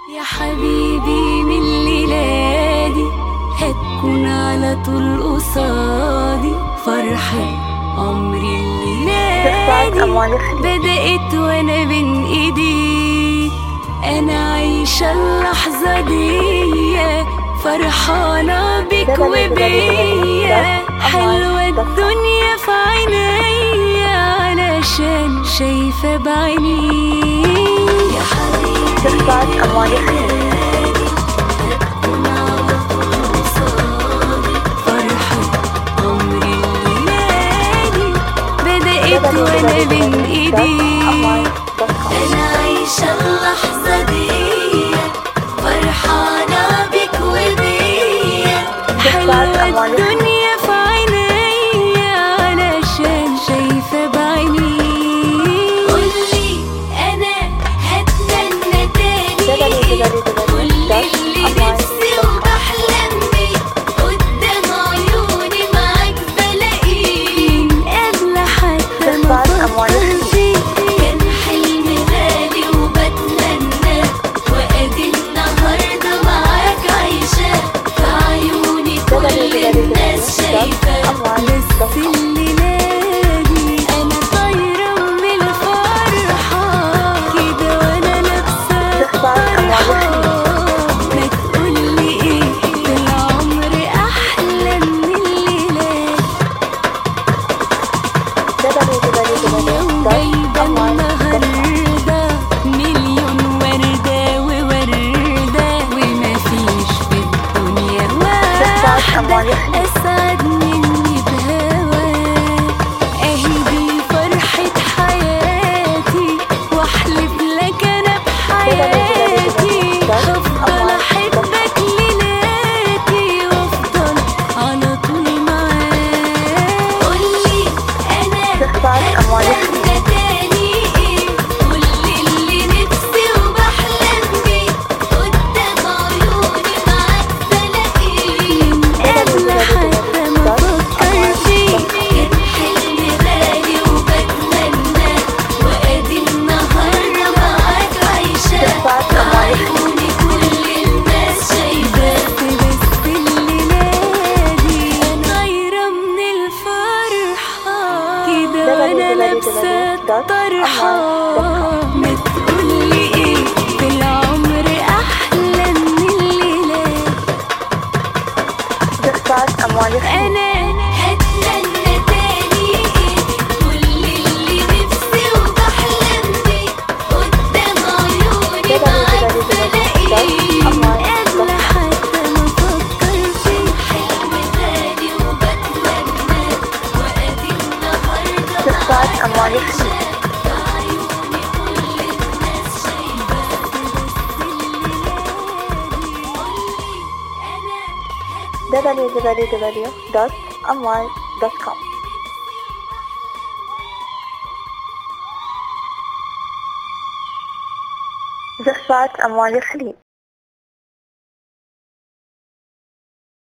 يا حبيبي من ليلادي هتكون على طول قصادي فرحة عمري تخفى الليلادي أموال خليل بدأت وانا بين ايديك انا عايشة اللحظة دي فرحانة بك وبيا حلوة الدنيا في عينيا علشان شايفة بعيني يا حبيبي تخفى أموال خليل بدأت وانا بين ايديك دوت كوم انا عايشة اللحظة دي فرحانة بك وبيا حلوة الدنيا في عينيا علشان شايفة بعيني قولي انا هتمنى تاني كل اللي نفسي وبحلم بيه قدام عيوني معاك بلاقيه من قبل حتى ما تخفى أموال أفكر فيه كان حلم غالي وبتمنى وادي النهارده معاك عايشة في عيوني كل الناس شايفة بس الليلة دي أنا طايرة من الفرحة كده وأنا لابسة تخفى أموال طرحة ما تقولي إيه في العمر أحلى من الليلة لو جايبة النهاردة مليون وردة ووردة ومفيش في الدنيا واحدة أسعد مني بهواك أهي دي فرحة حياتي وأحلف لك أنا بحياتي هفضل أحبك ليلاتي وأفضل على طول معاك قولي أنا تخفى أموال هتمنى تاني إيه كل اللي نفسي وبحلم بيه قدام عيوني معاك بلاقيه من قبل حتى ما أفكر فيه كان حلم غالي وبتمنى وأدي النهاردة معاك عايشة عيوني كل الناس شايفاه بس الليلة دي طايرة من الفرحة كده وأنا لابسة طرحة ما تقولي إيه في العمر أحلى من الليلة تخفى أموال خليل أنا هتمنى تاني إيه كل اللي نفسي وبحلم بيه قدام عيوني معاك بلاقيه قبل حتى ما أفكر فيه حلم غالي وبتمنى وأدي النهاردة تخفى أموال خليل عيوني كل الناس شايفاه بس الليلة دي قولي أنا www.amwal.com زفات أموال خليل